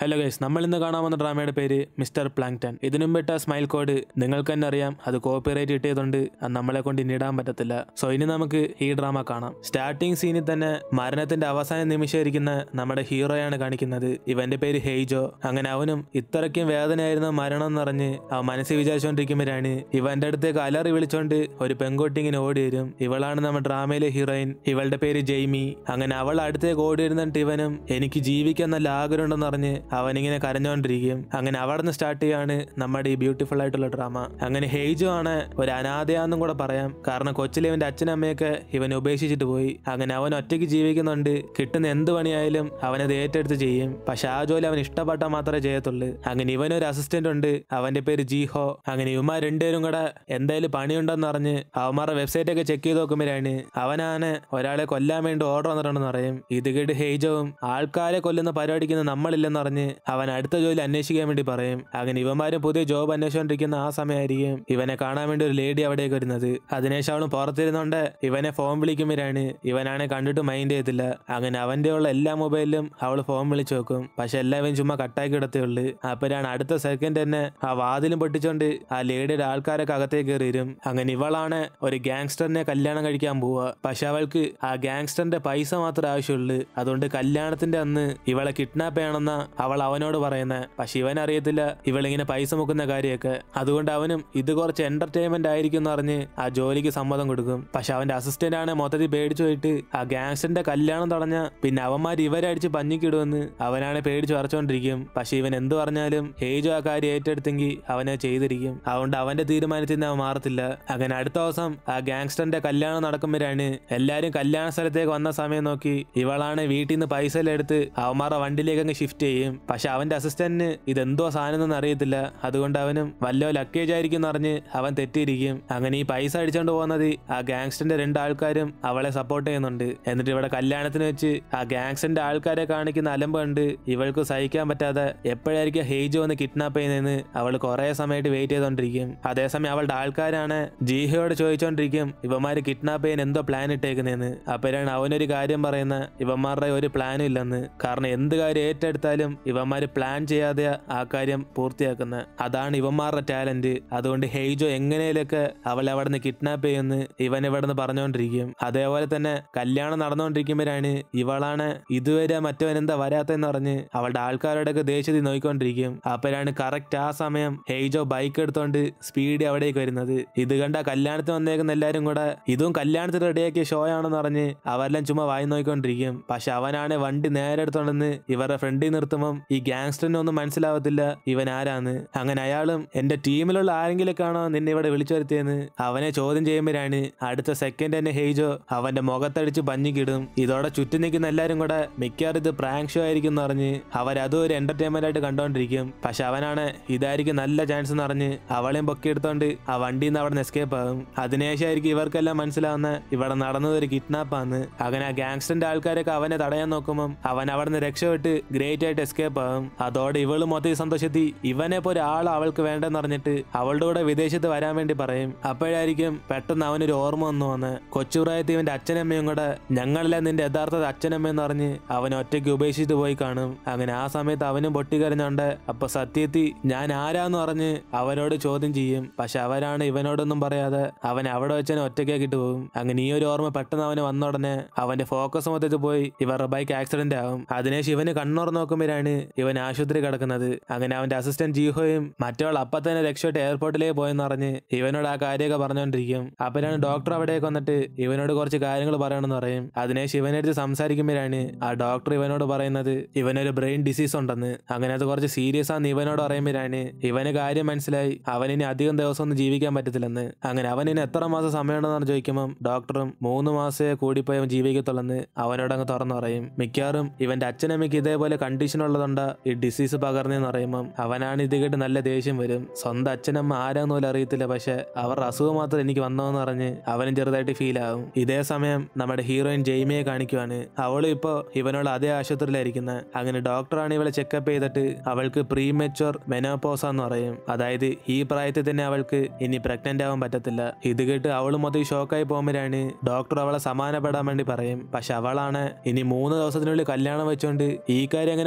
hello guys നമ്മൾ ഇന്ന് കാണാൻ വന്ന ഡ്രാമയുടെ പേര് മിസ്റ്റർ പ്ലാങ്ടൺ ഇതിനും പെട്ട സ്മൈൽ കോഡ് നിങ്ങൾക്ക് തന്നെ അറിയാം അത് കോപ്പിറൈറ്റ് കിട്ടിയതുകൊണ്ട് അത് നമ്മളെ കൊണ്ട് ഇനി ഇടാൻ പറ്റത്തില്ല സോ ഇനി നമുക്ക് ഈ ഡ്രാമ കാണാം സ്റ്റാർട്ടിംഗ് സീനിൽ തന്നെ മരണത്തിന്റെ അവസാന നിമിഷം ഇരിക്കുന്ന നമ്മുടെ ഹീറോയാണ് കാണിക്കുന്നത് ഇവന്റെ പേര് ഹെയ്ജോ അങ്ങനെ അവനും ഇത്രയ്ക്കും വേദനയായിരുന്ന മരണം എന്നറിഞ്ഞ് അവൻ മനസ്സിൽ വിചാരിച്ചുകൊണ്ടിരിക്കുമ്പോഴാണ് ഇവന്റെ അടുത്തേക്ക് അലറി വിളിച്ചോണ്ട് ഒരു പെൺകുട്ടി ഇങ്ങനെ ഓടി വരും ഇവളാണ് നമ്മുടെ ഡ്രാമയിലെ ഹീറോയിൻ ഇവളുടെ പേര് ജെയ്മി അങ്ങനെ അവൾ അടുത്തേക്ക് ഓടി വരുന്നിട്ട് ഇവനും എനിക്ക് ജീവിക്കാൻ നല്ല ആഗ്രഹം ഉണ്ടെന്ന് പറഞ്ഞ് അവനിങ്ങനെ കരഞ്ഞുകൊണ്ടിരിക്കും അങ്ങനെ അവിടെ നിന്ന് സ്റ്റാർട്ട് ചെയ്യാണ് നമ്മുടെ ഈ ബ്യൂട്ടിഫുൾ ആയിട്ടുള്ള ഡ്രാമ അങ്ങനെ ഹെയ്ജു ആണ് ഒരു അനാഥയാന്നും കൂടെ പറയാം കാരണം കൊച്ചിലെ ഇവന്റെ അച്ഛനും അമ്മയൊക്കെ ഇവൻ ഉപേക്ഷിച്ചിട്ട് പോയി അങ്ങനെ അവൻ ഒറ്റയ്ക്ക് ജീവിക്കുന്നുണ്ട് കിട്ടുന്ന എന്ത് പണിയായാലും അവനത് ഏറ്റെടുത്ത് ചെയ്യും പക്ഷെ ആ ജോലി അവൻ ഇഷ്ടപ്പെട്ടാൽ മാത്രമേ ചെയ്യത്തുള്ളൂ അങ്ങനെ ഇവനൊരു അസിസ്റ്റന്റ് ഉണ്ട് അവന്റെ പേര് ജീഹോ അങ്ങനെ ഇവന്മാർ രണ്ടുപേരും കൂടെ എന്തായാലും പണിയുണ്ടെന്ന് പറഞ്ഞ് അവന്മാരുടെ വെബ്സൈറ്റ് ഒക്കെ ചെക്ക് ചെയ്ത് നോക്കുമ്പോഴാണ് അവനാണ് ഒരാളെ കൊല്ലാൻ വേണ്ടി ഓർഡർ വന്നിട്ടുണ്ടെന്ന് പറയും ഇത് കേട്ട് ഹെയ്ജവും ആൾക്കാരെ കൊല്ലുന്ന പരിപാടിക്കുന്ന നമ്മളില്ലെന്ന് പറഞ്ഞ് അവൻ അടുത്ത ജോലി അന്വേഷിക്കാൻ വേണ്ടി പറയും അങ്ങനെ ഇവന്മാരും പുതിയ ജോബ് അന്വേഷിച്ചുകൊണ്ടിരിക്കുന്ന ആ സമയമായിരിക്കും ഇവനെ കാണാൻ വേണ്ടി ഒരു ലേഡി അവിടേക്ക് വരുന്നത് അതിനുശേഷം അവൾ പുറത്തിരുന്നോണ്ട് ഇവനെ ഫോൺ വിളിക്കുമ്പോഴാണ് ഇവനാണെ കണ്ടിട്ട് മൈൻഡ് ചെയ്തില്ല അങ്ങനെ അവന്റെ ഉള്ള എല്ലാ മൊബൈലിലും അവൾ ഫോൺ വിളിച്ചു നോക്കും പക്ഷെ എല്ലാവരും ചുമ്മാ കട്ടാക്കി ഇടത്തേ അപ്പോഴാണ് അടുത്ത സെക്കൻഡ് തന്നെ ആ വാതിലും പൊട്ടിച്ചോണ്ട് ആ ലേഡിയുടെ ആൾക്കാരൊക്കെ അകത്തേക്ക് കയറി വരും അങ്ങനെ ഇവളാണ് ഒരു ഗാങ്സ്റ്ററിനെ കല്യാണം കഴിക്കാൻ പോവുക പക്ഷെ അവൾക്ക് ആ ഗാങ്സ്റ്ററിന്റെ പൈസ മാത്രമേ ആവശ്യമുള്ളൂ അതുകൊണ്ട് കല്യാണത്തിന്റെ അന്ന് ഇവളെ കിഡ്നാപ്പ് ചെയ്യണമെന്ന അവൾ അവനോട് പറയുന്നത് പക്ഷെ ഇവൻ അറിയത്തില്ല ഇവളിങ്ങനെ പൈസ മുക്കുന്ന കാര്യമൊക്കെ അതുകൊണ്ട് അവനും ഇത് കുറച്ച് എന്റർടൈൻമെന്റ് ആയിരിക്കും എന്ന് പറഞ്ഞ് ആ ജോലിക്ക് സമ്മതം കൊടുക്കും പക്ഷെ അവന്റെ അസിസ്റ്റന്റ് ആണ് മൊത്തത്തിൽ പേടിച്ചു പോയിട്ട് ആ ഗാങ്സ്റ്ററിന്റെ കല്യാണം തടഞ്ഞ പിന്നെ അവന്മാർ ഇവരെ അടിച്ച് പഞ്ഞിക്കിടുമെന്ന് അവനാണ് പേടിച്ച് വരച്ചോണ്ടിരിക്കും പക്ഷെ ഇവൻ എന്ത് പറഞ്ഞാലും ഹേജു ആ കാര്യം ഏറ്റെടുത്തെങ്കിൽ അവനെ ചെയ്തിരിക്കും അതുകൊണ്ട് അവന്റെ തീരുമാനത്തിൽ നിന്ന് അവൻ മാറത്തില്ല അങ്ങനെ അടുത്ത ദിവസം ആ ഗാങ്സ്റ്ററിന്റെ കല്യാണം നടക്കുമ്പോഴാണ് എല്ലാരും കല്യാണ സ്ഥലത്തേക്ക് വന്ന സമയം നോക്കി ഇവളാണ് വീട്ടിൽ നിന്ന് പൈസ എല്ലാം എടുത്ത് അവന്മാരുടെ വണ്ടിയിലേക്ക് അങ്ങ് ഷിഫ്റ്റ് ചെയ്യും പക്ഷെ അവന്റെ അസിസ്റ്റന്റിന് ഇതെന്തോ സാധനം എന്നൊന്നും അറിയത്തില്ല അതുകൊണ്ട് അവനും വല്ലോ ലക്കേജ് ആയിരിക്കും എന്ന് പറഞ്ഞ് അവൻ തെറ്റിയിരിക്കും അങ്ങനെ ഈ പൈസ അടിച്ചോണ്ട് പോകുന്നത് ആ ഗാങ്സ്റ്ററിന്റെ രണ്ടാൾക്കാരും അവളെ സപ്പോർട്ട് ചെയ്യുന്നുണ്ട് എന്നിട്ട് ഇവിടെ കല്യാണത്തിന് വെച്ച് ആ ഗാങ്സ്റ്ററിന്റെ ആൾക്കാരെ കാണിക്കുന്ന അലമ്പ് കണ്ട് ഇവൾക്ക് സഹിക്കാൻ പറ്റാതെ എപ്പോഴായിരിക്കും ഹെയ്ജ് വന്ന് കിഡ്നാപ്പ് ചെയ്യുന്നതെന്ന് അവൾ കുറെ സമയമായിട്ട് വെയിറ്റ് ചെയ്തോണ്ടിരിക്കും അതേസമയം അവളുടെ ആൾക്കാരാണ് ജീഹയോട് ചോദിച്ചോണ്ടിരിക്കും ഇവന്മാര് കിഡ്നാപ്പ് ചെയ്യാൻ എന്തോ പ്ലാൻ ഇട്ടേക്കുന്നതെന്ന് അപ്പോഴാണ് അവനൊരു കാര്യം പറയുന്ന ഇവന്മാരുടെ ഒരു പ്ലാനും ഇല്ലെന്ന് കാരണം എന്ത് കാര്യം ഏറ്റെടുത്താലും ഇവന്മാര് പ്ലാൻ ചെയ്യാതെ ആ കാര്യം പൂർത്തിയാക്കുന്നത് അതാണ് ഇവന്മാരുടെ ടാലന്റ് അതുകൊണ്ട് ഹെയ്ജോ എങ്ങനെയൊക്കെ അവളെ അവിടെ നിന്ന് കിഡ്നാപ്പ് ചെയ്യുമെന്ന് ഇവൻ ഇവിടെ നിന്ന് പറഞ്ഞുകൊണ്ടിരിക്കും അതേപോലെ തന്നെ കല്യാണം നടന്നുകൊണ്ടിരിക്കുമ്പോഴാണ് ഇവളാണ് ഇതുവരെ മറ്റവൻ എന്താ വരാത്തെന്ന് പറഞ്ഞ് അവളുടെ ആൾക്കാരോടൊക്കെ ദേഷ്യത്തിൽ നോക്കിക്കൊണ്ടിരിക്കും അപ്പോഴാണ് കറക്റ്റ് ആ സമയം ഹെയ്ജോ ബൈക്ക് എടുത്തോണ്ട് സ്പീഡ് അവിടേക്ക് വരുന്നത് ഇത് കണ്ട കല്യാണത്തിന് വന്നേക്കുന്ന എല്ലാരും കൂടെ ഇതും കല്യാണത്തിന് റെഡിയാക്കിയ ഷോ ആണെന്ന് പറഞ്ഞ് അവരെല്ലാം ചുമ്മാ വായി നോക്കിക്കൊണ്ടിരിക്കും പക്ഷെ അവനാണ് വണ്ടി നേരെ എടുത്തോണ്ടെന്ന് ഇവരുടെ ഫ്രണ്ടിൽ നിർത്തുമ്പം ഈ ഗാങ്സ്റ്ററിന് ഒന്നും മനസ്സിലാവത്തില്ല ഇവൻ ആരാന്ന് അങ്ങനെ അയാളും എന്റെ ടീമിലുള്ള ആരെങ്കിലൊക്കെയാണോ നിന്നെ ഇവിടെ വിളിച്ചു വരുത്തിയെന്ന് അവനെ ചോദ്യം ചെയ്യുമ്പോഴാണ് അടുത്ത സെക്കൻഡ് തന്നെ ഹെയ്ജോ അവന്റെ മുഖത്തടിച്ച് പഞ്ഞിക്കിടും ഇതോടെ ചുറ്റും നിൽക്കുന്ന എല്ലാരും കൂടെ മിക്കവാറും ഇത് പ്രാങ്ക് ഷോ ആയിരിക്കും എന്ന് പറഞ്ഞ് അവരതും ഒരു എന്റർടൈൻമെന്റ് ആയിട്ട് കണ്ടോണ്ടിരിക്കും പക്ഷെ അവനാണ് ഇതായിരിക്കും നല്ല ചാൻസ് എന്ന് പറഞ്ഞ് അവളെയും പൊക്കി എടുത്തോണ്ട് ആ വണ്ടിയിൽ നിന്ന് അവിടെ നിന്ന് എസ്കേപ്പ് ആകും അതിനുശേഷമായിരിക്കും ഇവർക്കെല്ലാം മനസ്സിലാവുന്ന ഇവിടെ നടന്നത് ഒരു കിഡ്നാപ്പാന്ന് അങ്ങനെ ആ ഗാങ്സ്റ്ററിന്റെ ആൾക്കാരൊക്കെ അവനെ തടയാൻ നോക്കുമ്പം അവൻ അവിടെ നിന്ന് രക്ഷപ്പെട്ട് ഗ്രേറ്റ് ആയിട്ട് എസ്കേപ്പ് ആകും അതോടെ ഇവള് മൊത്തം സന്തോഷത്തി ഇവനെ പോലെ ഒരാൾ അവൾക്ക് വേണ്ടെന്ന് പറഞ്ഞിട്ട് അവളുടെ കൂടെ വിദേശത്ത് വരാൻ വേണ്ടി പറയും അപ്പോഴായിരിക്കും പെട്ടെന്ന് അവനൊരു ഓർമ്മ വന്നു വന്ന് കൊച്ചുപ്രായത്തിൽ ഇവന്റെ അച്ഛനമ്മയും കൂടെ ഞങ്ങളെല്ലാം നിന്റെ യഥാർത്ഥ അച്ഛനമ്മയെന്ന് പറഞ്ഞ് അവൻ ഒറ്റയ്ക്ക് ഉപേക്ഷിച്ചിട്ട് പോയി കാണും അങ്ങനെ ആ സമയത്ത് അവനും പൊട്ടിക്കരഞ്ഞോണ്ട് അപ്പൊ സത്യത്തിൽ ഞാൻ ആരാന്ന് പറഞ്ഞ് അവനോട് ചോദ്യം ചെയ്യും പക്ഷെ അവരാണ് ഇവനോടൊന്നും പറയാതെ അവൻ അവിടെ വെച്ച് തന്നെ ഒറ്റയ്ക്കാക്കിട്ട് പോകും അങ്ങനെ ഈ ഒരു ഓർമ്മ പെട്ടെന്ന് അവന് വന്ന ഉടനെ അവന്റെ ഫോക്കസ് മൊത്തത്തിൽ പോയി ഇവരുടെ ബൈക്ക് ആക്സിഡന്റ് ആവും അതിനുശേഷം ഇവന് കണ്ണോർ നോക്കുമ്പോഴാണ് ഇവൻ ആശുപത്രി കിടക്കുന്നത് അങ്ങനെ അവന്റെ അസിസ്റ്റന്റ് ജീഹോയും മറ്റവൾ അപ്പൊ തന്നെ രക്ഷപ്പെട്ട് എയർപോർട്ടിലേക്ക് പോയെന്ന് പറഞ്ഞ് ഇവനോട് ആ കാര്യമൊക്കെ പറഞ്ഞുകൊണ്ടിരിക്കും അപ്പോഴാണ് ഡോക്ടർ അവിടേക്ക് വന്നിട്ട് ഇവനോട് കുറച്ച് കാര്യങ്ങൾ പറയണമെന്ന് പറയും അതിനുശേഷം ഇവനെടുത്ത് സംസാരിക്കുമ്പോഴാണ് ആ ഡോക്ടർ ഇവനോട് പറയുന്നത് ഇവനൊരു ബ്രെയിൻ ഡിസീസ് ഉണ്ടെന്ന് അങ്ങനെ അത് കുറച്ച് സീരിയസ് ആണെന്ന് ഇവനോട് പറയുമ്പോഴാണ് ഇവന് കാര്യം മനസ്സിലായി അവനിനി അധികം ദിവസം ഒന്നും ജീവിക്കാൻ പറ്റത്തില്ലെന്ന് അങ്ങനെ അവനിന് എത്ര മാസം സമയമുണ്ടെന്ന് ചോദിക്കുമ്പോൾ ഡോക്ടറും മൂന്ന് മാസമേ കൂടിപ്പോയി അവൻ ജീവിക്കത്തുള്ളെന്ന് അവനോട് അങ്ങ് തുറന്നു പറയും മിക്കവാറും ഇവന്റെ അച്ഛനമ്മയ്ക്ക് ഇതേപോലെ കണ്ടീഷൻ ഉള്ളതുകൊണ്ടാ ഈ ഡിസീസ് പകർന്നെന്ന് പറയുമ്പം അവനാണ് ഇത് കേട്ട് നല്ല ദേഷ്യം വരും സ്വന്തം അച്ഛനമ്മ ആരാന്ന് പോലും അറിയത്തില്ല പക്ഷെ അവരുടെ അസുഖം മാത്രം എനിക്ക് വന്നോന്ന് പറഞ്ഞ് അവനും ചെറുതായിട്ട് ഫീൽ ആവും ഇതേ സമയം നമ്മുടെ ഹീറോയിൻ ജെയ്മിയെ കാണിക്കുവാണ് അവളും ഇപ്പോ ഇവനോട് അതേ ആശുപത്രിയിലായിരിക്കുന്നത് അങ്ങനെ ഡോക്ടറാണ് ഇവളെ ചെക്കപ്പ് ചെയ്തിട്ട് അവൾക്ക് പ്രീ മെച്ചുവർ മെനോപോസ എന്ന് പറയും അതായത് ഈ പ്രായത്തിൽ തന്നെ അവൾക്ക് ഇനി പ്രഗ്നന്റ് ആവാൻ പറ്റത്തില്ല ഇത് കേട്ട് അവൾ മൊത്തം ഷോക്കായി പോകുമ്പോഴാണ് ഡോക്ടർ അവളെ സമാനപ്പെടാൻ വേണ്ടി പറയും പക്ഷെ അവളാണ് ഇനി മൂന്ന് ദിവസത്തിനുള്ളിൽ കല്യാണം വെച്ചോണ്ട് ഈ കാര്യം അങ്ങനെ പയ്യന്റെ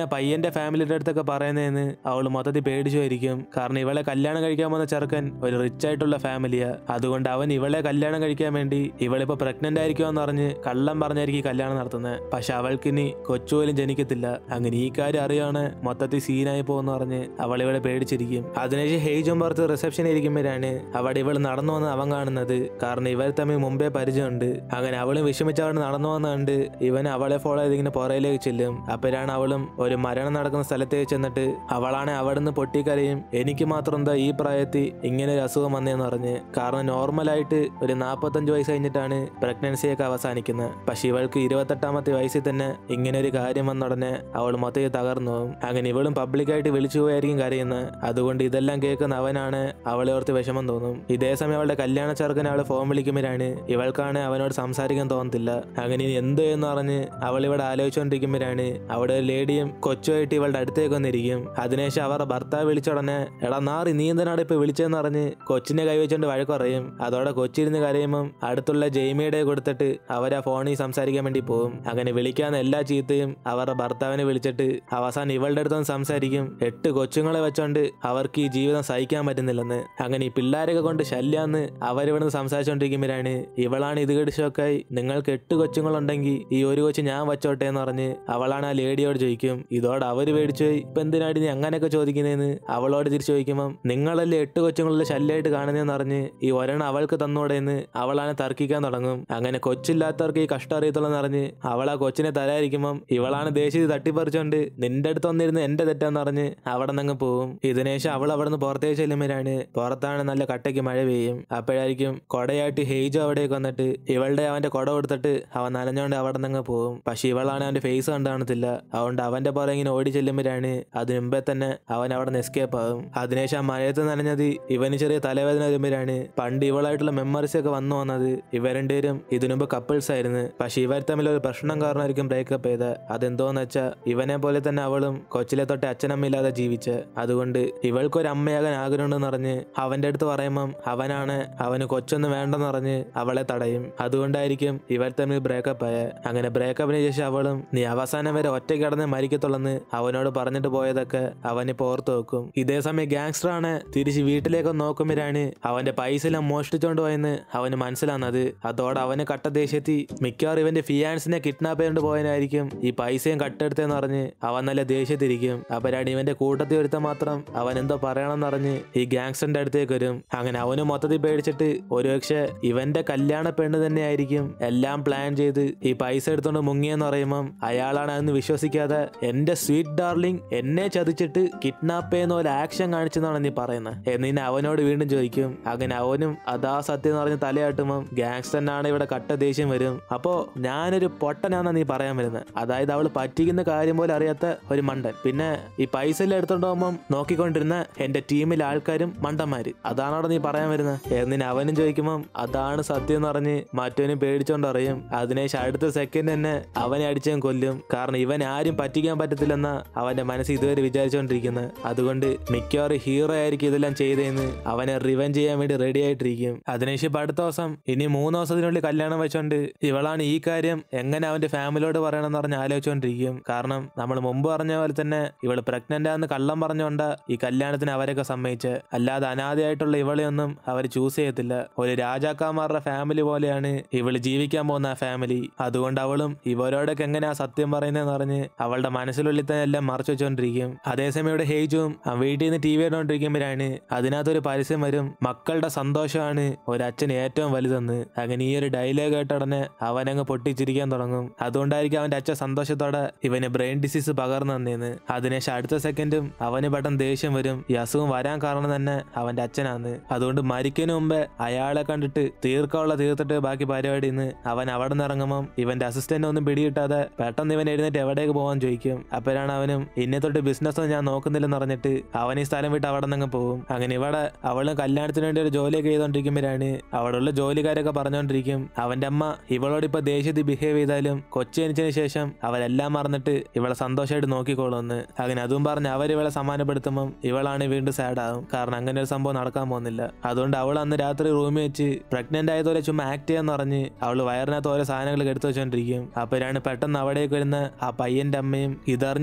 ഇവന്റെ ഫാമിലിയുടെ അടുത്തൊക്കെ പറയുന്നതെന്ന് അവൾ മൊത്തത്തിൽ പേടിച്ചു പോയിരിക്കും കാരണം ഇവളെ കല്യാണം കഴിക്കാൻ പോകുന്ന ചെറുക്കൻ ഒരു റിച്ച് ആയിട്ടുള്ള ഫാമിലിയാ അതുകൊണ്ട് അവൻ ഇവളെ കല്യാണം കഴിക്കാൻ വേണ്ടി ഇവളിപ്പോ പ്രഗ്നന്റ് ആയിരിക്കുമെന്ന് പറഞ്ഞ് കള്ളം പറഞ്ഞായിരിക്കും ഈ കല്യാണം നടത്തുന്നത് പക്ഷെ അവൾക്കിനി കൊച്ചുപോലും ജനിക്കത്തില്ല അങ്ങനെ ഈ കാര്യം അറിയാണ് മൊത്തത്തിൽ സീനായി പോകുന്ന പറഞ്ഞ് അവൾ ഇവളെ പേടിച്ചിരിക്കും അതിനുശേഷം ഹേജും പുറത്ത് റിസപ്ഷൻ ഇരിക്കുമ്പോഴാണ് അവിടെ ഇവൾ നടന്നു വന്ന് അവൻ കാണുന്നത് കാരണം ഇവർ തമ്മിൽ മുമ്പേ പരിചയമുണ്ട് അങ്ങനെ അവളും വിഷമിച്ച് അവിടെ നടന്നു വന്ന് കണ്ട് ഇവൻ അവളെ ഫോളോ ചെയ്ത് ഇങ്ങനെ പുറയിലേക്ക് ചെല്ലും അപ്പോഴാണ് അവളും ഒരു മരണം നടക്കുന്ന സ്ഥലത്തേക്ക് ചെന്നിട്ട് അവളാണ് അവിടെ നിന്ന് പൊട്ടിക്കരയും എനിക്ക് മാത്രം എന്താ ഈ പ്രായത്തിൽ ഇങ്ങനെ ഒരു അസുഖം വന്നതെന്ന് പറഞ്ഞ് കാരണം നോർമലായിട്ട് ഒരു നാൽപ്പത്തഞ്ച് വയസ്സ് കഴിഞ്ഞിട്ടാണ് പ്രഗ്നൻസിയൊക്കെ അവസാനിക്കുന്നത് പക്ഷെ ഇവൾക്ക് ഇരുപത്തെട്ടാമത്തെ വയസ്സിൽ തന്നെ ഇങ്ങനെ ഒരു കാര്യം വന്ന ഉടനെ അവൾ മൊത്തത്തിൽ തകർന്നു പോകും അങ്ങനെ ഇവളും പബ്ലിക്കായിട്ട് വിളിച്ചു പോയായിരിക്കും കരയുന്നത് അതുകൊണ്ട് ഇതെല്ലാം കേൾക്കുന്ന അവനാണ് അവളെ ഓർത്ത് വിഷമം തോന്നും ഇതേ സമയം അവളുടെ കല്യാണ ചെറുക്കനെ അവളെ ഫോൺ വിളിക്കുമ്പോഴാണ് ഇവൾക്കാണ് അവനോട് സംസാരിക്കാൻ തോന്നത്തില്ല അങ്ങനെ ഇനി എന്ത് എന്ന് പറഞ്ഞ് അവൾ ഇവിടെ ആലോചിച്ചുകൊണ്ടിരിക്കുമ്പോഴാണ് അവിടെ ഒരു ലേഡിയും കൊച്ചുമായിട്ട് ഇവളുടെ അടുത്തേക്ക് വന്നിരിക്കും അതിനുശേഷം അവരുടെ ഭർത്താവ് വിളിച്ച ഉടനെ എടാ നാറി നീ എന്തിനാണ് ഇപ്പൊ വിളിച്ചതെന്ന് പറഞ്ഞ് കൊച്ചിനെ കൈവച്ചുകൊണ്ട് വഴക്ക് പറയും അതോടെ കൊച്ചിരുന്ന് കരയുമ്പം അടുത്തുള്ള ജെയ്മിയുടെ കൊടുത്തിട്ട് അവരാ ഫോണിൽ സംസാരിക്കാൻ വേണ്ടി പോകും അങ്ങനെ വിളിക്കാവുന്ന എല്ലാ ചീത്തയും അവരുടെ ഭർത്താവിനെ വിളിച്ചിട്ട് അവസാനം ഇവളുടെ അടുത്തൊന്ന് സംസാരിക്കും എട്ട് കൊച്ചുങ്ങളെ വെച്ചോണ്ട് അവർക്ക് ഈ ജീവിതം സഹിക്കാൻ പറ്റുന്നില്ലെന്ന് അങ്ങനെ ഈ പിള്ളേരൊക്കെ കൊണ്ട് ശല്യാന്ന് അവരിവിടുന്ന് സംസാരിച്ചുകൊണ്ടിരിക്കുമ്പോഴാണ് ഇവളാണ് ഇത് കേട്ട് ഷോക്കായി നിങ്ങൾക്ക് എട്ട് കൊച്ചുങ്ങളുണ്ടെങ്കിൽ ഈ ഒരു കൊച്ചു ഞാൻ വെച്ചോട്ടെ എന്ന് പറഞ്ഞ് അവളാണ് ആ ലേഡിയോട് ചോദിക്കും ഇതോടെ അവര് പേടിച്ചു പോയി ഇപ്പൊ എന്തിനാടി നീ അങ്ങനെയൊക്കെ ചോദിക്കുന്നതെന്ന് അവളോട് തിരിച്ചു ചോദിക്കുമ്പം നിങ്ങളല്ലേ എട്ട് കൊച്ചുങ്ങളുടെ ശല്യമായിട്ട് കാണുന്നതെന്ന് പറഞ്ഞ് ഈ ഒരെണ്ണം അവൾക്ക് തന്നോടെന്ന് അവളാണ് തർക്കിക്കാൻ തുടങ്ങും അങ്ങനെ കൊച്ചില്ലാത്തവർക്ക് ഈ കഷ്ടം അറിയത്തുള്ളെന്ന് പറഞ്ഞ് അവൾ ആ കൊച്ചിനെ തരായിരിക്കുമ്പം ഇവളാണ് ദേശീയ തട്ടിപ്പറിച്ചോണ്ട് നിന്റെ അടുത്ത് വന്നിരുന്ന് എന്റെ തെറ്റാന്ന് പറഞ്ഞ് അവിടെ നിന്ന് പോവും ഇതിനുശേഷം അവൾ അവിടെ നിന്ന് പുറത്തേക്ക് ചെല്ലുമ്പോഴാണ് പുറത്താണ് നല്ല കട്ടയ്ക്ക് മഴ പെയ്യും അപ്പോഴായിരിക്കും കൊടയായിട്ട് ഹെയ്ജോ അവിടേക്ക് വന്നിട്ട് ഇവളുടെ അവന്റെ കൊട കൊടുത്തിട്ട് അവൻ നനഞ്ഞോണ്ട് അവിടെ നിന്ന് പോവും പക്ഷെ ഇവളാണ് അവന്റെ ഫേസ് കണ്ടു കാണത്തില്ല അതുകൊണ്ട് അവന്റെ പുറകെ ഇങ്ങനെ ഓടി ചെല്ലുമ്പോഴാണ് അതിന് മുമ്പേ തന്നെ അവൻ അവിടെ നിന്ന് എസ്കേപ്പ് ആകും അതിനുശേഷം ആ മഴയത്ത് നനഞ്ഞത് ഇവന് ചെറിയ തലവേദന വരുമ്പോഴാണ് പണ്ട് ഇവളായിട്ടുള്ള മെമ്മറീസ് ഒക്കെ വന്നു വന്നത് ഇവർ രണ്ടുപേരും ഇതിനു മുമ്പ് കപ്പിൾസ് ആയിരുന്നു പക്ഷെ ഇവർ തമ്മിൽ ഒരു പ്രശ്നം കാരണമായിരിക്കും ബ്രേക്കപ്പ് ചെയ്ത അതെന്തോന്ന് വെച്ചാൽ ഇവനെ പോലെ തന്നെ അവളും കൊച്ചിലെ തൊട്ട് അച്ഛനമ്മയില്ലാതെ ജീവിച്ച് അതുകൊണ്ട് ഇവൾക്കൊരു അമ്മയാകാൻ ആഗ്രഹമുണ്ടെന്ന് പറഞ്ഞ് അവന്റെ അടുത്ത് പറയുമ്പം അവനാണ് അവന് കൊച്ചൊന്നും വേണ്ടെന്ന് പറഞ്ഞ് അവളെ തടയും അതുകൊണ്ടായിരിക്കും ഇവർ തമ്മിൽ ബ്രേക്കപ്പ് ആയ അങ്ങനെ ബ്രേക്കപ്പിന് ശേഷം അവളും നീ അവസാനം വരെ ഒറ്റ കിടന്ന് മരിക്കത്തുള്ളെന്ന് അവനോട് പറഞ്ഞിട്ട് പോയതൊക്കെ അവനിപ്പോ ഓർത്ത് വെക്കും ഇതേ സമയം ഗാങ്സ്റ്റർ ആണ് തിരിച്ച് വീട്ടിലേക്ക് നോക്കുമ്പോഴാണ് അവന്റെ പൈസ എല്ലാം മോഷ്ടിച്ചോണ്ട് പോയെന്ന് അവന് മനസ്സിലാകുന്നത് അതോടെ അവന് കട്ട ദേഷ്യത്തി മിക്കവാറും ഇവന്റെ ഫിയാൻസിനെ കിഡ്നാപ്പ് ചെയ്തുകൊണ്ട് പോയനായിരിക്കും ഈ പൈസയും കട്ടെടുത്തെന്ന് പറഞ്ഞ് അവൻ നല്ല ദേഷ്യത്തിരിക്കും അപ്പോഴാണ് ഇവന്റെ കൂട്ടത്തിൽ ഒരുത്ത മാത്രം അവൻ എന്തോ പറയണമെന്ന് പറഞ്ഞ് ഈ ഗാങ്സ്റ്ററിന്റെ അടുത്തേക്ക് വരും അങ്ങനെ അവന് മൊത്തത്തിൽ പേടിച്ചിട്ട് ഒരുപക്ഷെ ഇവന്റെ കല്യാണ പെണ്ണ് തന്നെ ആയിരിക്കും എല്ലാം പ്ലാൻ ചെയ്ത് ഈ പൈസ എടുത്തോണ്ട് മുങ്ങിയെന്ന് പറയുമ്പം അയാളാണ് അതൊന്ന് വിശ്വസിക്കാതെ എന്റെ സ്വീറ്റ് ഡാർലിംഗ് എന്നെ ചതിച്ചിട്ട് കിഡ്നാപ്പ് ചെയ്യുന്ന പോലെ ആക്ഷൻ കാണിച്ചെന്നാണ് നീ പറയുന്നത് എന്നിനെ അവനോട് വീണ്ടും ചോദിക്കും അങ്ങനെ അവനും അതാ സത്യം എന്ന് പറഞ്ഞ് തലയാട്ടുമ്പം ഗാങ്സ്റ്ററിനാണ് ഇവിടെ കട്ട ദേഷ്യം വരും അപ്പോ ഞാനൊരു പൊട്ടനാന്നാ നീ പറയാൻ വരുന്നത് അതായത് അവൾ പറ്റിക്കുന്ന കാര്യം പോലെ അറിയാത്ത ഒരു മണ്ടൻ പിന്നെ ഈ പൈസ എല്ലാം എടുത്തോണ്ട് പോകുമ്പം നോക്കിക്കൊണ്ടിരുന്ന എന്റെ ടീമിലെ ആൾക്കാരും മണ്ടന്മാര് അതാണോടെ നീ പറയാൻ വരുന്നത് എന്നിന് അവനും ചോദിക്കുമ്പം അതാണ് സത്യം എന്ന് പറഞ്ഞ് മറ്റവനും പേടിച്ചോണ്ട് അറിയും അതിനുശേഷം അടുത്ത സെക്കൻഡ് തന്നെ അവനെ അടിച്ചും കൊല്ലും കാരണം ഇവൻ ആരും പറ്റിക്കാൻ പറ്റത്തില്ലെന്ന അവന്റെ മനസ്സ് ഇതുവരെ വിചാരിച്ചുകൊണ്ടിരിക്കുന്നത് അതുകൊണ്ട് മിക്കവാറും ഹീറോ ആയിരിക്കും ഇതെല്ലാം ചെയ്തതെന്ന് അവനെ റിവൻ ചെയ്യാൻ വേണ്ടി റെഡി ആയിട്ടിരിക്കും അതിനുശേഷം ഇപ്പൊ അടുത്ത ദിവസം ഇനി മൂന്ന് ദിവസത്തിനുള്ളിൽ കല്യാണം വെച്ചോണ്ട് ഇവളാണ് ഈ കാര്യം എങ്ങനെ അവന്റെ ഫാമിലിയോട് പറയണമെന്ന് പറഞ്ഞ് ആലോചിച്ചുകൊണ്ടിരിക്കും കാരണം നമ്മൾ മുമ്പ് പറഞ്ഞ പോലെ തന്നെ ഇവള് പ്രഗ്നന്റ് ആണെന്ന് കള്ളം പറഞ്ഞുകൊണ്ട് ഈ കല്യാണത്തിന് അവരൊക്കെ സമ്മതിച്ച് അല്ലാതെ അനാഥയായിട്ടുള്ള ഇവളെയൊന്നും അവർ ചൂസ് ചെയ്യത്തില്ല ഒരു രാജാക്കന്മാരുടെ ഫാമിലി പോലെയാണ് ഇവള് ജീവിക്കാൻ പോകുന്ന ആ ഫാമിലി അതുകൊണ്ട് അവളും ഇവരോടൊക്കെ എങ്ങനെയാ സത്യം പറയുന്നതെന്ന് പറഞ്ഞ് അവളുടെ മനസ്സിലുള്ളിൽ തന്നെ എല്ലാം മറച്ചു വെച്ചോണ്ടിരിക്കും അതേസമയം ഇവിടെ ഹേജും ആ വീട്ടിൽ നിന്ന് ടി വി കണ്ടോണ്ടിരിക്കുമ്പോഴാണ് അതിനകത്തൊരു പരസ്യം വരും മക്കളുടെ സന്തോഷമാണ് ഒരച്ഛൻ ഏറ്റവും വലുതെന്ന് അങ്ങനെ ഈ ഒരു ഡയലോഗ് കേട്ട ഉടനെ അവനങ്ങ് പൊട്ടിച്ചിരിക്കാൻ തുടങ്ങും അതുകൊണ്ടായിരിക്കും അവന്റെ അച്ഛൻ സന്തോഷത്തോടെ ഇവന് ബ്രെയിൻ ഡിസീസ് പകർന്നു തന്നേന്ന് അതിനുശേഷം അടുത്ത സെക്കൻഡും അവന് പെട്ടെന്ന് ദേഷ്യം വരും ഈ അസുഖം വരാൻ കാരണം തന്നെ അവന്റെ അച്ഛനാണ് അതുകൊണ്ട് മരിക്കുന്നതിന് മുമ്പേ അയാളെ കണ്ടിട്ട് തീർക്കാനുള്ള തീർത്തിട്ട് ബാക്കി പരിപാടി നിന്ന് അവൻ അവിടെ നിന്ന് ഇറങ്ങുമ്പം ഇവന്റെ അസിസ്റ്റന്റ് ഒന്നും പിടികിട്ടാതെ പെട്ടെന്ന് ഇവൻ എഴുന്നേറ്റ് എവിടേക്ക് പോകാൻ ചോദിക്കും അപ്പോഴാണ് അവനും ഇന്നെ തൊട്ട് ബിസിനസ് ഒന്നും ഞാൻ നോക്കുന്നില്ലെന്ന് പറഞ്ഞിട്ട് അവൻ ഈ സ്ഥലം വിട്ട് അവിടെ നിന്ന് പോകും അങ്ങനെ ഇവിടെ അവള് കല്യാണത്തിന് വേണ്ടി ഒരു ജോലിയൊക്കെ ചെയ്തോണ്ടിരിക്കുമ്പോഴാണ് അവിടെയുള്ള ജോലിക്കാരൊക്കെ പറഞ്ഞോണ്ടിരിക്കും അവന്റെ അമ്മ ഇവളോട് ഇപ്പൊ ദേഷ്യത്തിൽ ബിഹേവ് ചെയ്താലും കൊച്ചു ജനിച്ചതിന് ശേഷം അവരെല്ലാം മറന്നിട്ട് ഇവളെ സന്തോഷമായിട്ട് നോക്കിക്കോളുമെന്ന് അങ്ങനെ അതും പറഞ്ഞ് അവരിവളെ സമാനപ്പെടുത്തുമ്പം ഇവളാണ് വീണ്ടും സാഡ് ആവും കാരണം അങ്ങനെ ഒരു സംഭവം നടക്കാൻ പോകുന്നില്ല അതുകൊണ്ട് അവൾ അന്ന് രാത്രി റൂമിൽ വെച്ച് പ്രഗ്നന്റ് ആയതുപോലെ ചുമ്മാ ആക്ട് ചെയ്യാന്ന് പറഞ്ഞ് അവൾ വയറിനകത്ത് ഓരോ സാധനങ്ങൾ എടുത്തു വെച്ചോണ്ടിരിക്കും അപ്പോഴാണ് പെട്ടെന്ന് അവിടേക്ക് വരുന്ന ആ പയ്യന്റെ അമ്മയും ഇതറിഞ്ഞ്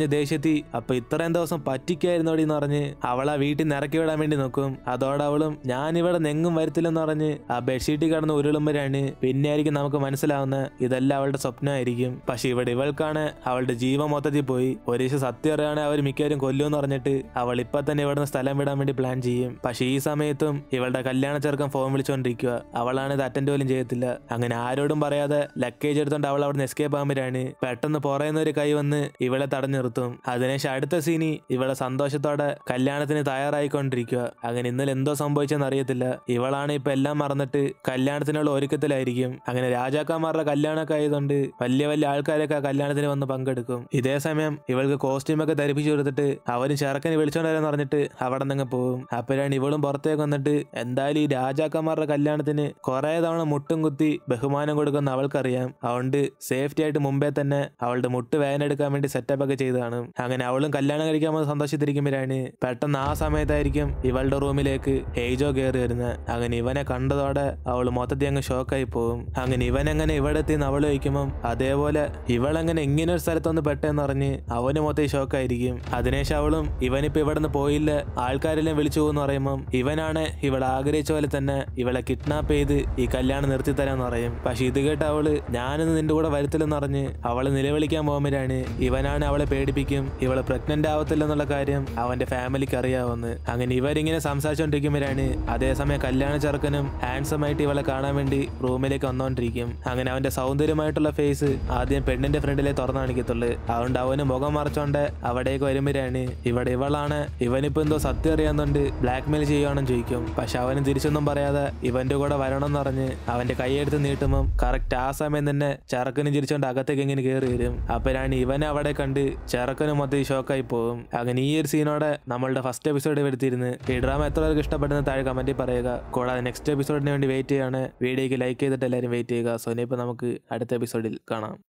അറിഞ്ഞ് ദേഷ്യത്തി അപ്പൊ ഇത്രയും ദിവസം പറ്റിക്കായിരുന്നോടി എന്ന് പറഞ്ഞ് അവളെ വീട്ടിൽ നിന്ന് ഇറക്കി വിടാൻ വേണ്ടി നോക്കും അതോടെ അവളും ഞാൻ ഇവിടെ നെങ്ങും വരത്തില്ലെന്ന് പറഞ്ഞ് ആ ബെഡ്ഷീറ്റിൽ കിടന്ന് ഉരുളുമ്പോഴാണ് പിന്നെ ആയിരിക്കും നമുക്ക് മനസ്സിലാവുന്ന ഇതെല്ലാം അവളുടെ സ്വപ്നമായിരിക്കും പക്ഷെ ഇവിടെ ഇവൾക്കാണ് അവളുടെ ജീവൻ മൊത്തത്തിൽ പോയി ഒരു ദിവസം സത്യം അറിയാണെങ്കിൽ അവർ മിക്കവരും കൊല്ലുമെന്ന് പറഞ്ഞിട്ട് അവൾ ഇപ്പൊ തന്നെ ഇവിടുന്ന് സ്ഥലം വിടാൻ വേണ്ടി പ്ലാൻ ചെയ്യും പക്ഷെ ഈ സമയത്തും ഇവളുടെ കല്യാണ ചെറുക്കൻ ഫോൺ വിളിച്ചുകൊണ്ടിരിക്കുക അവളാണ് ഇത് അറ്റൻഡ് പോലും ചെയ്യത്തില്ല അങ്ങനെ ആരോടും പറയാതെ ലക്കേജ് എടുത്തോണ്ട് അവൾ അവിടെ നിന്ന് എസ്കേപ്പ് ആകുമ്പോഴാണ് പെട്ടെന്ന് പുറയുന്ന ഒരു കൈ വന്ന് ഇവളെ തടഞ്ഞു നിർത്തും അതിനുശേഷം അടുത്ത സീനി ഇവളെ സന്തോഷത്തോടെ കല്യാണത്തിന് തയ്യാറായിക്കൊണ്ടിരിക്കുക അങ്ങനെ ഇന്നലെ എന്തോ സംഭവിച്ചെന്ന് അറിയത്തില്ല ഇവളാണ് ഇപ്പൊ എല്ലാം മറന്നിട്ട് കല്യാണത്തിനുള്ള ഒരുക്കത്തിലായിരിക്കും അങ്ങനെ രാജാക്കന്മാരുടെ കല്യാണമൊക്കെ ആയതുകൊണ്ട് വലിയ വലിയ ആൾക്കാരൊക്കെ ആ കല്യാണത്തിന് വന്ന് പങ്കെടുക്കും ഇതേ സമയം ഇവൾക്ക് കോസ്റ്റ്യൂമൊക്കെ ധരിപ്പിച്ചു കൊടുത്തിട്ട് അവരും ചെറുക്കനെ വിളിച്ചോണ്ടാരെന്ന് പറഞ്ഞിട്ട് അവിടെ നിന്ന് പോകും അപ്പോഴാണ് ഇവളും പുറത്തേക്ക് വന്നിട്ട് എന്തായാലും ഈ രാജാക്കന്മാരുടെ കല്യാണത്തിന് കുറെ തവണ മുട്ടും കുത്തി ബഹുമാനം കൊടുക്കുന്ന അവൾക്കറിയാം അതുകൊണ്ട് സേഫ്റ്റി ആയിട്ട് മുമ്പേ തന്നെ അവളുടെ മുട്ട് വേദനെടുക്കാൻ വേണ്ടി സെറ്റപ്പ് ഒക്കെ ചെയ്തതാണ് അങ്ങനെ അവളും കല്യാണം കഴിക്കാൻ പോകുന്ന സന്തോഷത്തിരിക്കുമ്പോഴാണ് പെട്ടെന്ന് ആ സമയത്തായിരിക്കും ഇവളുടെ റൂമിലേക്ക് ഏജോ കയറി വരുന്നത് അങ്ങനെ ഇവനെ കണ്ടതോടെ അവൾ മൊത്തത്തിൽ അങ്ങ് ഷോക്കായി പോകും അങ്ങനെ ഇവനെങ്ങനെ ഇവിടെ എത്തിയെന്ന് അവൾ ചോദിക്കുമ്പം അതേപോലെ ഇവളെങ്ങനെ ഇങ്ങനെ ഒരു സ്ഥലത്തൊന്ന് പെട്ടെന്ന് അറിഞ്ഞ് അവന് മൊത്തം ഷോക്കായിരിക്കും അതിനുശേഷം അവളും ഇവനിപ്പോ ഇവിടെ നിന്ന് പോയില്ല ആൾക്കാരെല്ലാം വിളിച്ചു പോകുന്നു പറയുമ്പം ഇവനാണ് ഇവൾ ആഗ്രഹിച്ച പോലെ തന്നെ ഇവളെ കിഡ്നാപ്പ് ചെയ്ത് ഈ കല്യാണം നിർത്തി തരാന്ന് പറയും പക്ഷെ ഇത് കേട്ട് അവള് ഞാനിന്ന് നിന്റെ കൂടെ വരത്തില്ലെന്ന് പറഞ്ഞ് അവളെ നിലവിളിക്കാൻ പോകുമ്പോഴാണ് ഇവനാണ് അവളെ പേടിപ്പിക്കും ഇവള് പ്രഗ്നന്റ് ആവത്തില്ലെന്നുള്ള കാര്യം അവന്റെ ഫാമിലിക്ക് അറിയാവുന്ന അങ്ങനെ ഇവരിങ്ങനെ സംസാരിച്ചുകൊണ്ടിരിക്കുമ്പോഴാണ് അതേസമയം കല്യാണ ചെറുക്കനും ഹാൻസം ആയിട്ട് ഇവളെ കാണാൻ വേണ്ടി റൂമിലേക്ക് വന്നുകൊണ്ടിരിക്കും അങ്ങനെ അവന്റെ സൗന്ദര്യമായിട്ടുള്ള ഫേസ് ആദ്യം പെണ്ണിന്റെ ഫ്രണ്ടിലെ തുറന്നു കാണിക്കത്തുള്ളു അതുകൊണ്ട് അവന് മുഖം മറച്ചോണ്ട് അവിടേക്ക് വരുമ്പോഴാണ് ഇവിടെ ഇവളാണ് ഇവനിപ്പോ എന്തോ സത്യം അറിയാന്നുണ്ട് ബ്ലാക്ക് മെയിൽ ചെയ്യുവാണെന്ന് ചോദിക്കും പക്ഷെ അവന് തിരിച്ചൊന്നും പറയാതെ ഇവന്റെ കൂടെ വരണം എന്ന് പറഞ്ഞ് അവന്റെ കൈയെടുത്ത് നീട്ടുമ്പം കറക്റ്റ് ആ സമയം തന്നെ ചെറുക്കനും ചിരിച്ചോണ്ട് അകത്തേക്ക് ഇങ്ങനെ കയറി വരും അപ്പോഴാണ് ഇവനെ അവിടെ കണ്ട് ചെറുക്കനും മൊത്തം ഷോക്കായി പോകും അങ്ങനെ ഈ ഒരു സീനോടെ നമ്മളുടെ ഫസ്റ്റ് എപ്പിസോഡ് വരുത്തിയിരുന്ന് ഈ ഡ്രാമ എത്ര പേർക്ക് ഇഷ്ടപ്പെട്ടെന്ന് താഴെ കമന്റിൽ പറയുക കൂടാതെ നെക്സ്റ്റ് എപ്പിസോഡിന് വേണ്ടി വെയിറ്റ് ചെയ്യാണ് വീഡിയോക്ക് ലൈക്ക് ചെയ്തിട്ട് എല്ലാവരും വെയിറ്റ് ചെയ്യുക സോ ഇനിയിപ്പോൾ നമുക്ക് അടുത്ത എപ്പിസോഡിൽ കാണാം